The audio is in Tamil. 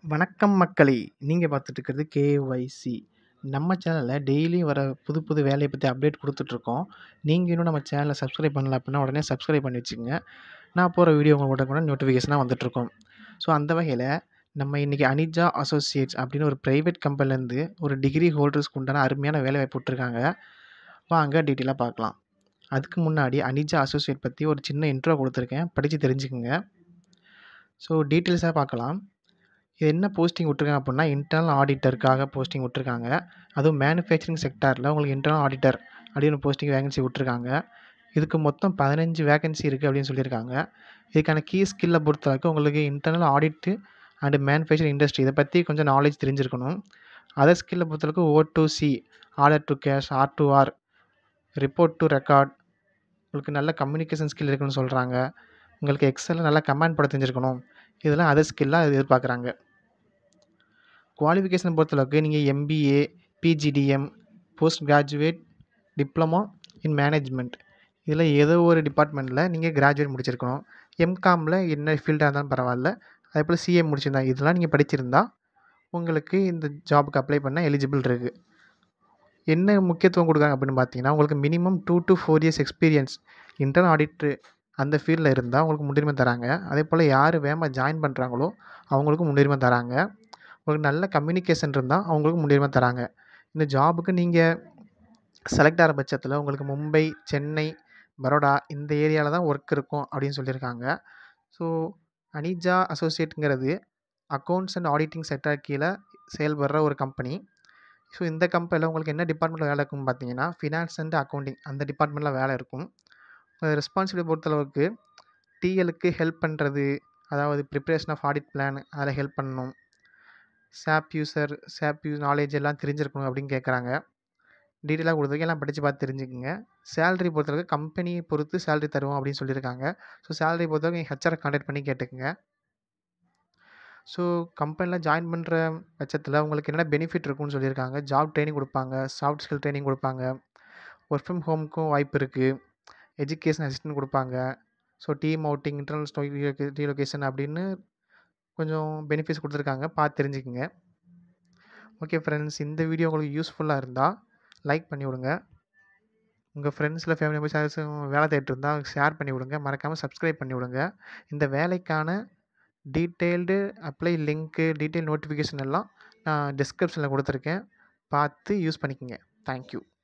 வணக்கம் மக்களே! நீங்க பார்த்துட்டு இருக்கிறது கேஒய்சி. நம்ம சேனல்ல டெய்லி வர புது புது வேலைய பத்தி அப்டேட் குடுத்துட்ருக்கோம். நீங்க இன்னும் நம்ம சேனல சப்ஸ்கிரைப் பண்ணல அப்டின்னா, உடனே சப்ஸ்கிரைப் பண்ணி வச்சுக்கங்க. நான் போடுற வீடியோ உங்களுக்கு உடனுக்குடன் நோட்டிஃபிகேஷனா வந்துட்டுருக்கும். ஸோ அந்த வகையில நம்ம இன்னைக்கு அனிஜா அசோசியேட்ஸ் அப்படின்னு ஒரு பிரைவேட் கம்பெனிலேருந்து ஒரு டிகிரி ஹோல்டர்ஸ்க்கு உண்டான அருமையான வேலைவாய்ப்பு விட்டுருக்காங்க. வாங்க டீட்டெயிலா பார்க்கலாம். அதுக்கு முன்னாடி அனிஜா அசோசியேட் பத்தி ஒரு சின்ன இன்ட்ரோ குடுத்துருக்கேன். படிச்சு தெரிஞ்சுக்கங்க. ஸோ டீட்டெயில்ஸா பார்க்கலாம். இது என்ன போஸ்டிங் விட்டுருக்காங்க அப்புட்னா, இன்டர்னல் ஆடிட்டருக்காக போஸ்டிங் விட்டுருக்காங்க. அதுவும் மேனுஃபேக்சரிங் செக்டார்ல உங்களுக்கு இன்டர்னல் ஆடிட்டர் அப்படின்னு போஸ்டிங் வேகன்சி விட்டுருக்காங்க. இதுக்கு மொத்தம் 15 வேகன்சி இருக்கு அப்படின்னு சொல்லியிருக்காங்க. இதுக்கான கீ ஸ்கில்ல பொறுத்தவரைக்கும் உங்களுக்கு internal audit and manufacturing industry இத பத்தி கொஞ்சம் நாலேட்ஜ் தெரிஞ்சிருக்கணும். அதர் ஸ்கில்ல பொறுத்தளவுக்கு O to C, order to cash, R to R, report to record உங்களுக்கு நல்ல கம்யூனிகேஷன் ஸ்கில் இருக்குன்னு சொல்றாங்க. உங்களுக்கு எக்ஸல்ல நல்லா கமாண்ட் போட தெரிஞ்சிருக்கணும். இதெல்லாம் அதர் ஸ்கில்லா எதிர்பார்க்குறாங்க. குவாலிஃபிகேஷன பொறுத்தளவுக்கு நீங்க MBA, PGDM, post graduate, diploma in management இதில ஏதோ ஒரு டிபார்ட்மெண்ட்ல நீங்க கிராஜுவேட் முடிச்சிருக்கணும். எம்காம்ல என்ன ஃபீல்டா இருந்தாலும் பரவால்ல. அதேபோல சிஏ முடிச்சிருந்தா இதெல்லாம் நீங்க படிச்சிருந்தா, உங்களுக்கு இந்த ஜாப்க்கு அப்ளை பண்ண எலிஜிபிள் இருக்கு. என்ன முக்கியத்துவம் குடுக்குறாங்க அப்படின்னு பார்த்தீங்கன்னா, உங்களுக்கு minimum 2 to 4 years experience internal auditor அந்த ஃபீல்ட்ல இருந்தா உங்களுக்கு முன்னுரிமை தராங்க. அதேபோல யாரு வேகமா ஜாயின் பண்றாங்களோ, அவங்களுக்கும் முன்னுரிமை தராங்க. உங்களுக்கு நல்ல கம்யூனிகேஷன் இருந்தா அவங்களுக்கும் முன்னுரிமை தராங்க. இந்த ஜாப்க்கு நீங்க செலக்ட் ஆகுற பட்சத்தில உங்களுக்கு மும்பை, சென்னை, பரோடா இந்த ஏரியால தான் ஒர்க் இருக்கும் அப்படின்னு சொல்லியிருக்காங்க. ஸோ அனிஜா அசோசியேட்ங்கிறது அக்கவுண்ட்ஸ் அண்ட் ஆடிட்டிங் செக்டார் கீழ செயல்படுற ஒரு கம்பெனி. ஸோ இந்த கம்பெனில உங்களுக்கு என்ன டிபார்ட்மெண்ட்ல வேலை இருக்கும்னு பார்த்தீங்கன்னா, ஃபினான்ஸ் அண்ட் அக்கவுண்டிங் அந்த டிபார்ட்மெண்ட்ல வேலை இருக்கும். ரெஸ்பான்சிபிலிட்டி பொறுத்தளவுக்கு டிஎல்லுக்கு ஹெல்ப் பண்றது, அதாவது பிரிப்பரேஷன் ஆஃப் ஆடிட் பிளான் அதில ஹெல்ப் பண்ணணும். சாப் யூசர், சாப் யூ நாலேட்ஜ் எல்லாம் தெரிஞ்சிருக்கணும் அப்படின்னு கேட்குறாங்க. டீட்டெயிலா குடுத்துருக்கேன். எல்லாம் படிச்சு பார்த்து தெரிஞ்சுக்கங்க. சேலரி பொறுத்தளவுக்கு கம்பெனிய பொறுத்து சேலரி தருவோம் அப்படின்னு சொல்லியிருக்காங்க. ஸோ சேலரி பொறுத்தவரைக்கும் நீங்க ஹெச்ஆர கான்டாக்ட் பண்ணி கேட்டுக்கங்க. ஸோ கம்பெனில ஜாயின் பண்ற பட்சத்தில உங்களுக்கு என்னென்ன பெனிஃபிட் இருக்கும்னு சொல்லியிருக்காங்க. ஜாப் ட்ரெய்னிங் குடுப்பாங்க. சாஃப்ட் ஸ்கில் ட்ரெய்னிங் குடுப்பாங்க. வொர்க் ஃப்ரம் ஹோம்க்கும் வாய்ப்பு இருக்கு. எஜுகேஷன் அசிஸ்டன்ட் குடுப்பாங்க. ஸோ டீம் அவுட்டிங், இன்டர்னல் ஸ்டோய் ரீலொகேஷன் அப்படின்னு கொஞ்சம் பெனிஃபிட்ஸ் குடுத்துருக்காங்க. பார்த்து தெரிஞ்சுக்கங்க. ஓகே ஃப்ரெண்ட்ஸ் இந்த வீடியோ உங்களுக்கு யூஸ்ஃபுல்லா இருந்தா லைக் பண்ணி விடுங்க. உங்க ஃப்ரெண்ட்ஸ்ல, ஃபேமிலி மெம்பர்ஸ் யாராச்சும் வேலை தேடிட்டு இருந்தா ஷேர் பண்ணி விடுங்க. மறக்காம சப்ஸ்கிரைப் பண்ணி விடுங்க. இந்த வேலைக்கான டீட்டெயில்டு அப்ளை லிங்க்கு, டீட்டெயில் நோட்டிஃபிகேஷன் எல்லாம் நான் டிஸ்கிரிப்ஷன்ல குடுத்துருக்கேன். பார்த்து யூஸ் பண்ணிக்கங்க. Thank you.